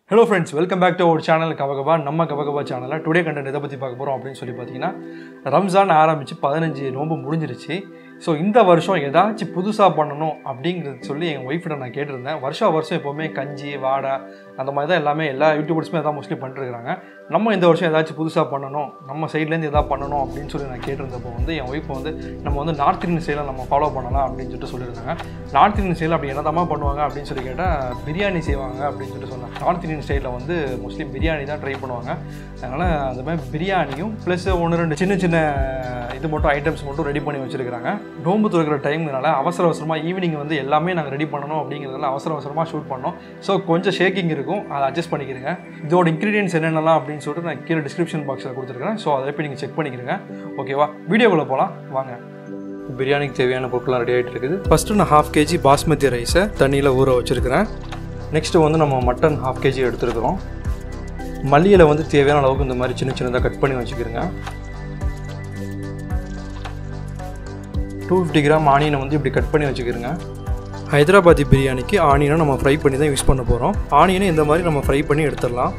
hello friends welcome back to ஒரு channel கவகபா நம்ம கவகபா சேனலில் டுடே கண்டென்ட் எதை பற்றி பார்க்க போகிறோம் அப்படின்னு சொல்லி பார்த்தீங்கன்னா ரம்ஜான் ஆரம்பித்து பதினஞ்சு நோன்பு முடிஞ்சிருச்சு ஸோ இந்த வருஷம் ஏதாச்சும் புதுசாக பண்ணணும் அப்படிங்கிறது சொல்லி எங்கள் ஒய்ஃபிட்ட நான் கேட்டிருந்தேன் வருஷம் வருஷம் எப்போவுமே கஞ்சி வாடை அந்த மாதிரி தான் எல்லாமே எல்லா யூடியூபர்ஸுமே அதான் மோஸ்ட்லி பண்ணிருக்காங்க நம்ம இந்த வருஷம் ஏதாச்சும் புதுசாக பண்ணணும் நம்ம சைட்லேருந்து எதாவது பண்ணணும் அப்படின்னு சொல்லி நான் கேட்டிருந்தப்போ வந்து என் ஒய்ஃப் வந்து நம்ம வந்து நார்த் இந்தியன் ஸ்டைலில் நம்ம ஃபாலோ பண்ணலாம் அப்படின்னு சொல்லிட்டு சொல்லியிருந்தாங்க நார்த் இந்தியன் ஸ்டைலில் அப்படி என்னதாம்மா பண்ணுவாங்க அப்படின்னு சொல்லி கேட்டால் பிரியாணி செய்வாங்க அப்படின்னு சொல்லிட்டு சொன்னாங்க நார்த் இந்தியன் ஸ்டைலில் வந்து மோஸ்ட்லி பிரியாணி தான் ட்ரை பண்ணுவாங்க அதனால் அந்த மாதிரி பிரியாணியும் ப்ளஸ் ஒன்று ரெண்டு சின்ன சின்ன இது மட்டும் ஐட்டம்ஸ் மட்டும் ரெடி பண்ணி வச்சுருக்காங்க நோன்பு துறக்கிற டைம்னால அவசர அவசரமாக ஈவினிங் வந்து எல்லாமே நாங்கள் ரெடி பண்ணணும் அப்படிங்கிறதுனால அவசர அவசரமாக ஷூட் பண்ணோம் ஸோ கொஞ்சம் ஷேக்கிங் இருக்கும் அதை அட்ஜஸ்ட் பண்ணிக்கிறேங்க இதோட இன்க்ரீடியன்ஸ் என்னென்னலாம் அப்படின்னு சொல்லிட்டு நான் கீழே டிஸ்கிரிப்ஷன் பாக்ஸில் கொடுத்துருக்கேன் ஸோ அதை போய் நீங்கள் செக் பண்ணிக்கிறங்க ஓகேவா வீடியோக்குள்ளே போகலாம் வாங்க பிரியாணிக்கு தேவையான பொருட்கள்லாம் ரெடி ஆகிட்டு இருக்குது ஃபஸ்ட்டு நான் ஹாஃப் கேஜி பாஸ்மதி ரைஸை தண்ணியில் ஊற வச்சுருக்கிறேன் நெக்ஸ்ட்டு வந்து நம்ம மட்டன் ஹாஃப் கேஜி எடுத்துருக்குறோம் மல்லியில் வந்து தேவையான அளவுக்கு இந்த மாதிரி சின்ன சின்னதாக கட் பண்ணி வச்சுக்கிறேங்க டூ ஃபிஃப்டி கிராம் ஆனியனை வந்து இப்படி கட் பண்ணி வச்சுக்கிறேங்க ஹைதராபாதி பிரியாணிக்கு ஆனியனை நம்ம ஃப்ரை பண்ணி தான் யூஸ் பண்ண போகிறோம் ஆனியனை இந்த மாதிரி நம்ம ஃப்ரை பண்ணி எடுத்துடலாம்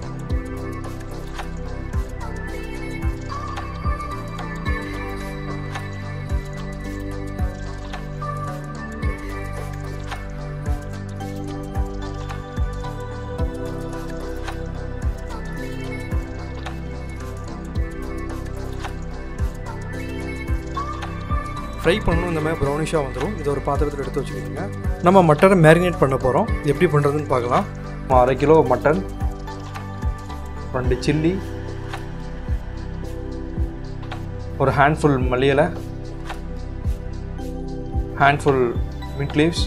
ஃப்ரை பண்ணணும் இந்த மாதிரி ப்ரௌனிஷாக வந்துடும் இது ஒரு பாத்திரத்தில் எடுத்து வச்சுக்கோங்க நம்ம மட்டனை மேரினேட் பண்ண போகிறோம் எப்படி பண்ணுறதுன்னு பார்க்கலாம் அரை கிலோ மட்டன் ரெண்டு சில்லி ஒரு ஹேண்ட்ஃபுல் மல்லியலை ஹேண்ட்ஃபுல் மின்ட் லீவ்ஸ்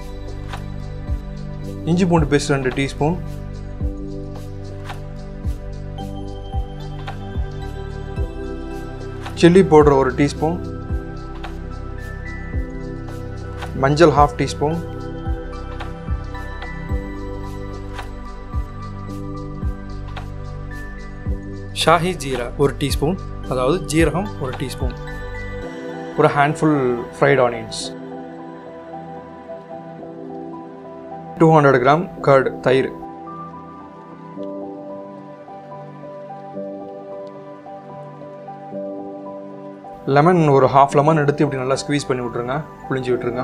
இஞ்சி பூண்டு பேஸ்ட் ரெண்டு டீஸ்பூன் சில்லி பவுடர் ஒரு டீஸ்பூன் மஞ்சள் ஹாஃப் டீஸ்பூன் ஷாஹி ஜீரா ஒரு டீஸ்பூன் அதாவது ஜீரகம் ஒரு டீஸ்பூன் ஒரு handful fried onions two hundred gram curd தயிர் லெமன் ஒரு ஹாஃப் லெமன் எடுத்து இப்படி நல்லா ஸ்க்வீஸ் பண்ணி விட்ருங்க புளிஞ்சு விட்டுருங்க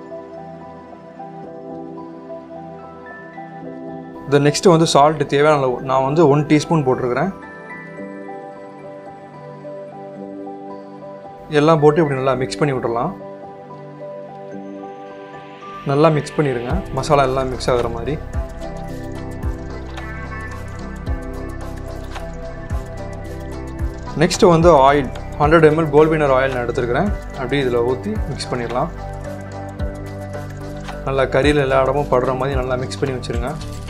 இந்த நெக்ஸ்ட்டு வந்து சால்ட் தேவையான அளவு நான் வந்து ஒன் டீஸ்பூன் போட்டிருக்கிறேன் எல்லாம் போட்டு இப்படி நல்லா மிக்ஸ் பண்ணி விட்டுறலாம் நல்லா மிக்ஸ் பண்ணிடுங்க மசாலா எல்லாம் மிக்ஸ் ஆகிற மாதிரி நெக்ஸ்ட்டு வந்து oil hundred ML Gold Winner oil நான் எடுத்துருக்கிறேன் அப்படியே இதில் ஊற்றி மிக்ஸ் பண்ணிடலாம் நல்லா கறியில் எல்லா இடமும் படுற மாதிரி நல்லா மிக்ஸ் பண்ணி வச்சுருங்க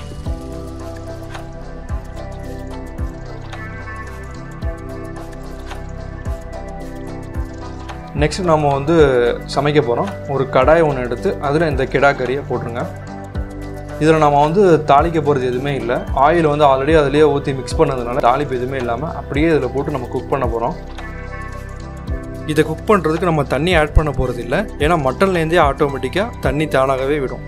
நெக்ஸ்ட் நம்ம வந்து சமைக்க போகிறோம் ஒரு கடாய் ஒன்று எடுத்து அதில் இந்த கிடா கறியை போட்டுருங்க இதில் நம்ம வந்து தாளிக்க போகிறது எதுவுமே இல்லை ஆயில் வந்து ஆல்ரெடி அதிலேயே ஊற்றி மிக்ஸ் பண்ணதுனால தாளிப்பு எதுவுமே இல்லாமல் அப்படியே இதில் போட்டு நம்ம குக் பண்ண போகிறோம் இதை குக் பண்ணுறதுக்கு நம்ம தண்ணி ஆட் பண்ண போகிறது இல்லை ஏன்னா மட்டன்லேருந்தே ஆட்டோமேட்டிக்காக தண்ணி தானாகவே விடும்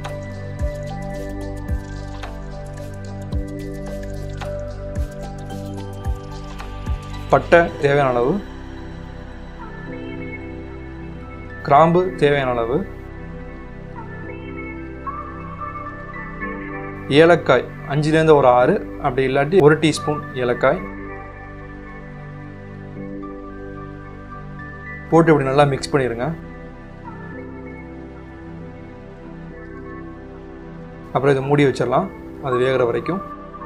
பட்டை தேவையான அளவு கிராம்பு தேவையான அளவு ஏலக்காய் அஞ்சுலேருந்து ஒரு ஆறு அப்படி இல்லாட்டி ஒரு டீஸ்பூன் ஏலக்காய் போட்டு இப்படி நல்லா மிக்ஸ் பண்ணிடுங்க அப்புறம் இதை மூடி வச்சிடலாம் அது வேகிற வரைக்கும்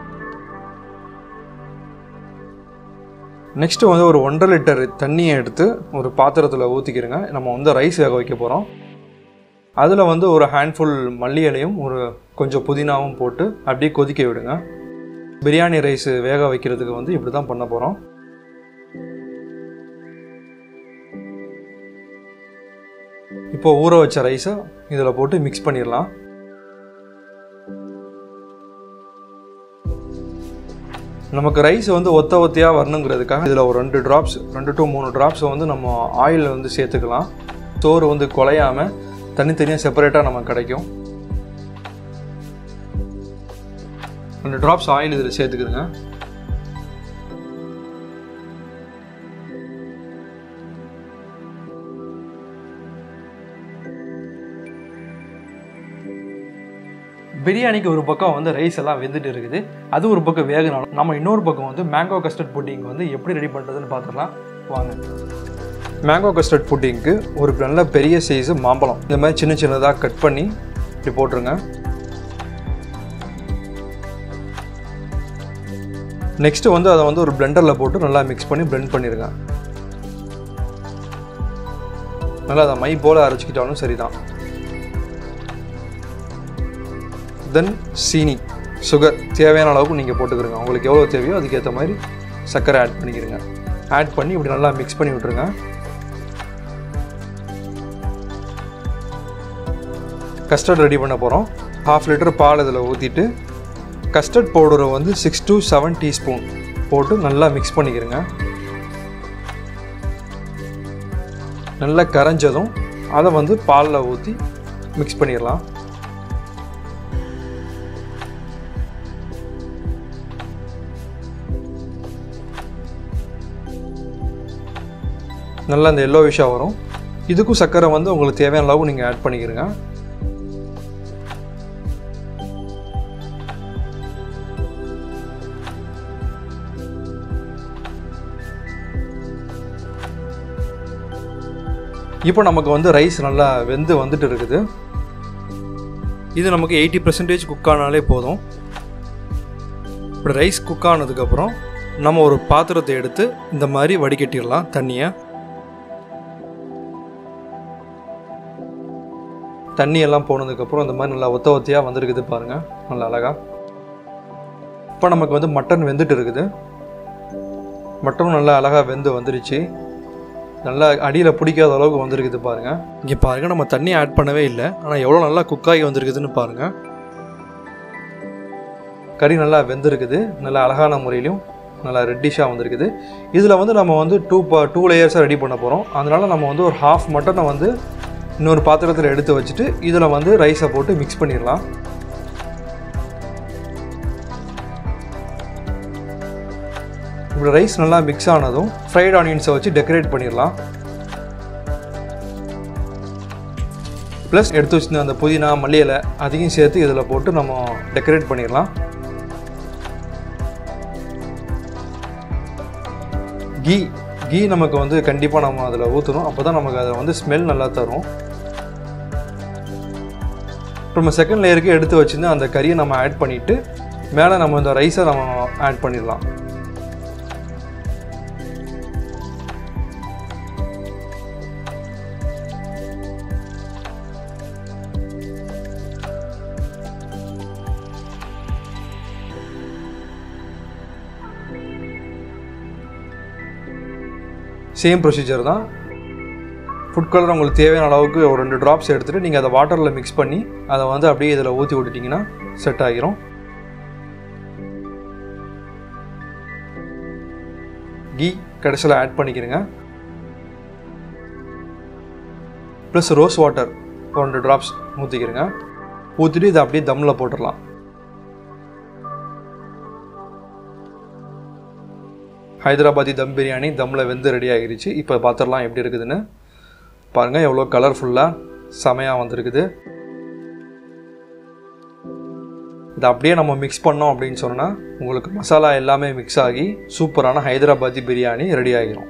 நெக்ஸ்ட்டு வந்து ஒரு ஒன்றரை லிட்டர் தண்ணியை எடுத்து ஒரு பாத்திரத்தில் ஊற்றிக்கிறங்க நம்ம வந்து ரைஸ் வேக வைக்க போகிறோம் அதில் வந்து ஒரு ஹேண்ட்ஃபுல் மல்லி இலையும் ஒரு கொஞ்சம் புதினாவும் போட்டு அப்படியே கொதிக்க விடுங்க பிரியாணி ரைஸ் வேக வைக்கிறதுக்கு வந்து இப்படி தான் பண்ண போகிறோம் இப்போ ஊற வச்ச ரைஸை இதில் போட்டு மிக்ஸ் பண்ணிடலாம் நமக்கு ரைஸ் வந்து ஒத்த ஒத்தையாக வரணுங்கிறதுக்காக இதில் ஒரு ரெண்டு ட்ராப்ஸ் ரெண்டு டு மூணு ட்ராப்ஸை வந்து நம்ம ஆயிலில் வந்து சேர்த்துக்கலாம் சோறு வந்து குலையாமல் தனித்தனியாக செப்பரேட்டாக நமக்கு கிடைக்கும் ரெண்டு ட்ராப்ஸ் ஆயில் இதில் சேர்த்துக்கிறேங்க பிரியாணிக்கு ஒரு பக்கம் வந்து ரைஸ் எல்லாம் வெந்துட்டு இருக்குது அது ஒரு பக்கம் வேகனாலும் நம்ம இன்னொரு பக்கம் வந்து மேங்கோ கஸ்டர்ட் புட்டிங் வந்து எப்படி ரெடி பண்ணுறதுன்னு பார்த்துடலாம் வாங்க மேங்கோ கஸ்டர்ட் புட்டிங்க்கு ஒரு நல்ல பெரிய சைஸு மாம்பழம் இந்த மாதிரி சின்ன சின்னதாக கட் பண்ணி இப்படி போட்டுருங்க நெக்ஸ்ட்டு வந்து அதை வந்து ஒரு பிளெண்டரில் போட்டு நல்லா மிக்ஸ் பண்ணி பிளெண்ட் பண்ணிடுங்க நல்லா அதை மை போல் அரைச்சிக்கிட்டாலும் சரிதான் தென் சீனி சுகர் தேவையான அளவுக்கு நீங்கள் போட்டுக்கிறங்க உங்களுக்கு எவ்வளோ தேவையோ அதுக்கேற்ற மாதிரி சர்க்கரை ஆட் பண்ணிக்கிறங்க ஆட் பண்ணி இப்படி நல்லா மிக்ஸ் பண்ணி விட்ருங்க கஸ்டர்ட் ரெடி பண்ண போகிறோம் ஹாஃப் லிட்டர் பால் இதில் ஊற்றிட்டு கஸ்டர்ட் பவுடரை வந்து சிக்ஸ் டு செவன் டீஸ்பூன் போட்டு நல்லா மிக்ஸ் பண்ணிக்கிறங்க நல்லா கரைஞ்சதும் அதை வந்து பாலில் ஊற்றி மிக்ஸ் பண்ணிடலாம் நல்லா அந்த எல்லோ விஷயம் வரும் இதுக்கும் சர்க்கரை வந்து உங்களுக்கு தேவையான அளவு நீங்கள் ஆட் பண்ணிக்கிறங்க இப்போ நமக்கு வந்து ரைஸ் நல்லா வெந்து வந்துட்டு இருக்குது இது நமக்கு எயிட்டி பர்சன்டேஜ் குக் ஆனாலே போதும் இப்படி ரைஸ் குக் ஆனதுக்கப்புறம் நம்ம ஒரு பாத்திரத்தை எடுத்து இந்த மாதிரி வடிகட்டிடலாம் தண்ணியை தண்ணி எல்லாம் போனதுக்கப்புறம் இந்த மாதிரி நல்லா ஒத்த ஒத்தையாக வந்திருக்குது பாருங்கள் நல்லா அழகாக இப்போ நமக்கு வந்து மட்டன் வெந்துட்டு இருக்குது மட்டனும் நல்லா அழகாக வெந்து வந்துருச்சு நல்லா அடியில் பிடிக்காத அளவுக்கு வந்திருக்குது பாருங்கள் இங்கே பாருங்கள் நம்ம தண்ணி ஆட் பண்ணவே இல்லை ஆனால் எவ்வளோ நல்லா குக் ஆகி வந்திருக்குதுன்னு பாருங்கள் கறி நல்லா வெந்திருக்குது நல்லா அழகான முறையிலும் நல்லா ரெட்டிஷாக வந்திருக்குது இதில் வந்து நம்ம வந்து டூ ப டூ லேயர்ஸாக ரெடி பண்ண போகிறோம் அதனால் நம்ம வந்து ஒரு ஹாஃப் மட்டனை வந்து இன்னொரு பாத்திரத்தில் எடுத்து வச்சுட்டு இதில் வந்து ரைஸை போட்டு மிக்ஸ் பண்ணிடலாம் இப்படி ரைஸ் நல்லா மிக்ஸ் ஆனதும் ஃப்ரைட் ஆனியன்ஸை வச்சு டெக்கரேட் பண்ணிடலாம் ப்ளஸ் எடுத்து வச்சிருந்த அந்த புதினா மல்லி இலை அதையும் சேர்த்து இதில் போட்டு நம்ம டெக்கரேட் பண்ணிடலாம் கீ கீ நமக்கு வந்து கண்டிப்பாக நம்ம அதில் ஊற்றணும் அப்போ தான் நமக்கு அதை வந்து ஸ்மெல் நல்லா தரும் நம்ம செகண்ட் லேயருக்கு எடுத்து வச்சுருந்து அந்த கறியை நம்ம ஆட் பண்ணிவிட்டு மேலே நம்ம இந்த ரைஸை நம்ம ஆட் பண்ணிடலாம் சேம் ப்ரொசீஜர் தான் ஃபுட் கலர் உங்களுக்கு தேவையான அளவுக்கு ஒரு ரெண்டு ட்ராப்ஸ் எடுத்துகிட்டு நீங்கள் அதை வாட்டரில் மிக்ஸ் பண்ணி அதை வந்து அப்படியே இதில் ஊற்றி விட்டுட்டிங்கன்னா செட் ஆகிரும் கீ கடைசியில் ஆட் பண்ணிக்கிறேங்க ப்ளஸ் ரோஸ் வாட்டர் ஒரு ரெண்டு ட்ராப்ஸ் ஊற்றிக்கிறேங்க ஊற்றிட்டு இதை அப்படியே தம்மில் போட்டுடலாம் ஹைதராபாதி தம் பிரியாணி தம்மில் வெந்து ரெடி ஆகிருச்சு இப்போ பார்த்துடலாம் எப்படி இருக்குதுன்னு பாருங்கள் எவ்வளோ கலர்ஃபுல்லாக செமையாக வந்திருக்குது இதை அப்படியே நம்ம மிக்ஸ் பண்ணோம் அப்படின்னு சொன்னால் உங்களுக்கு மசாலா எல்லாமே மிக்ஸ் ஆகி சூப்பரான ஹைதராபாதி பிரியாணி ரெடி ஆகிரும்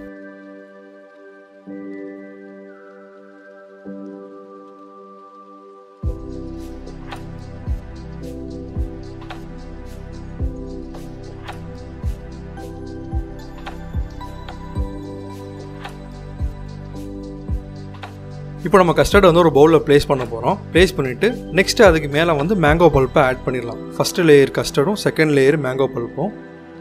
இப்போ நம்ம கஸ்டர்ட் வந்து ஒரு பவுலில் ப்ளேஸ் பண்ண போகிறோம் ப்ளேஸ் பண்ணிவிட்டு நெக்ஸ்ட்டு அதுக்கு மேலே வந்து மேங்கோ பல்ப்பை ஆட் பண்ணிடலாம் ஃபஸ்ட்டு லேயர் கஸ்டர்டும் செகண்ட் லேயர் மேங்கோ பல்ப்பும்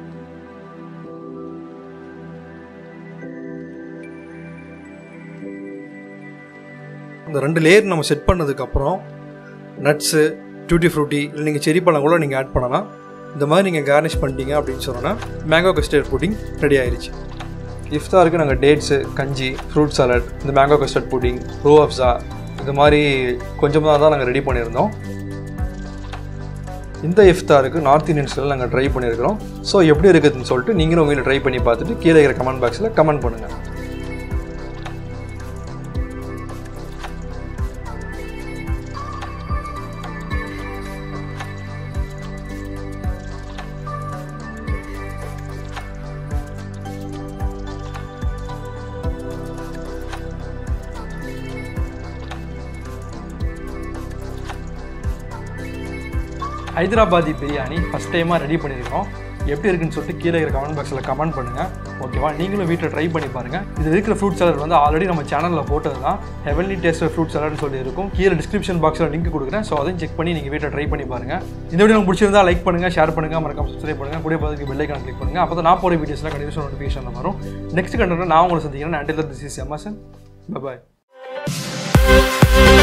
இந்த ரெண்டு லேயர் நம்ம செட் பண்ணதுக்கப்புறம் நட்ஸு டியூட்டி ஃப்ரூட்டி இல்லை நீங்கள் செரி பழம் கூட நீங்கள் ஆட் பண்ணலாம் இந்த மாதிரி நீங்கள் கார்னிஷ் பண்ணிட்டீங்க அப்படின்னு சொன்னால் மேங்கோ கஸ்டர்ட் புட்டிங் ரெடி ஆயிடுச்சு இஃப்தாருக்கு நாங்கள் டேட்ஸு கஞ்சி ஃப்ரூட் சாலட் இந்த mango custard pudding Rooh Afza இது மாதிரி கொஞ்சமாக தான் நாங்கள் ரெடி பண்ணியிருந்தோம் இந்த இஃப்தாருக்கு நார்த் இந்தியன் ஸ்டைலில் நாங்கள் ட்ரை பண்ணியிருக்கிறோம் ஸோ எப்படி இருக்குதுன்னு சொல்லிட்டு நீங்களும் உங்களை ட்ரை பண்ணி பார்த்துட்டு கீழே இருக்கிற கமெண்ட் பாக்ஸில் கமெண்ட் பண்ணுங்கள் ஹைதராபாதி பிரியாணி ஃபஸ்ட் டைமாக ரெடி பண்ணியிருக்கோம் எப்படி இருக்குன்னு சொல்லிட்டு கீழே இருக்கிற கமெண்ட் பாக்ஸில் கமெண்ட் பண்ணுங்கள் ஓகேவா நீங்களும் வீட்டில் ட்ரை பண்ணி பாருங்கள் இது இருக்கிற ஃப்ரூட் சாலட் வந்து ஆல்ரெடி நம்ம சேனலில் போட்டது தான் ஹெவன்லி டேஸ்ட் ஃப்ரூட் சாலட்னு சொல்லி இருக்கும் கீழே டிஸ்கிரிப்ஷன் பாக்ஸில் லிங்க் கொடுக்குறேன் ஸோ அதையும் செக் பண்ணி நீங்கள் வீட்டில் ட்ரை பண்ணி பாருங்கள் இந்த வீடியோ உங்களுக்கு பிடிச்சிருந்தா லைக் பண்ணுங்கள் ஷேர் பண்ணுங்கள் மறக்காம சப்ஸ்கிரைப் பண்ணுங்கள் கூட பார்த்துக்கு பெல் ஐக்கான் கிளிக் பண்ணுங்கள் அப்போ தான் நான் போகிற வீடியோஸ்லாம் கண்டிப்பாக நோட்டிஃபிகேஷன் வரும் நெக்ஸ்ட் கண்டென்ட் நான் உங்களை சந்திக்கிறேன் until this is MSN bye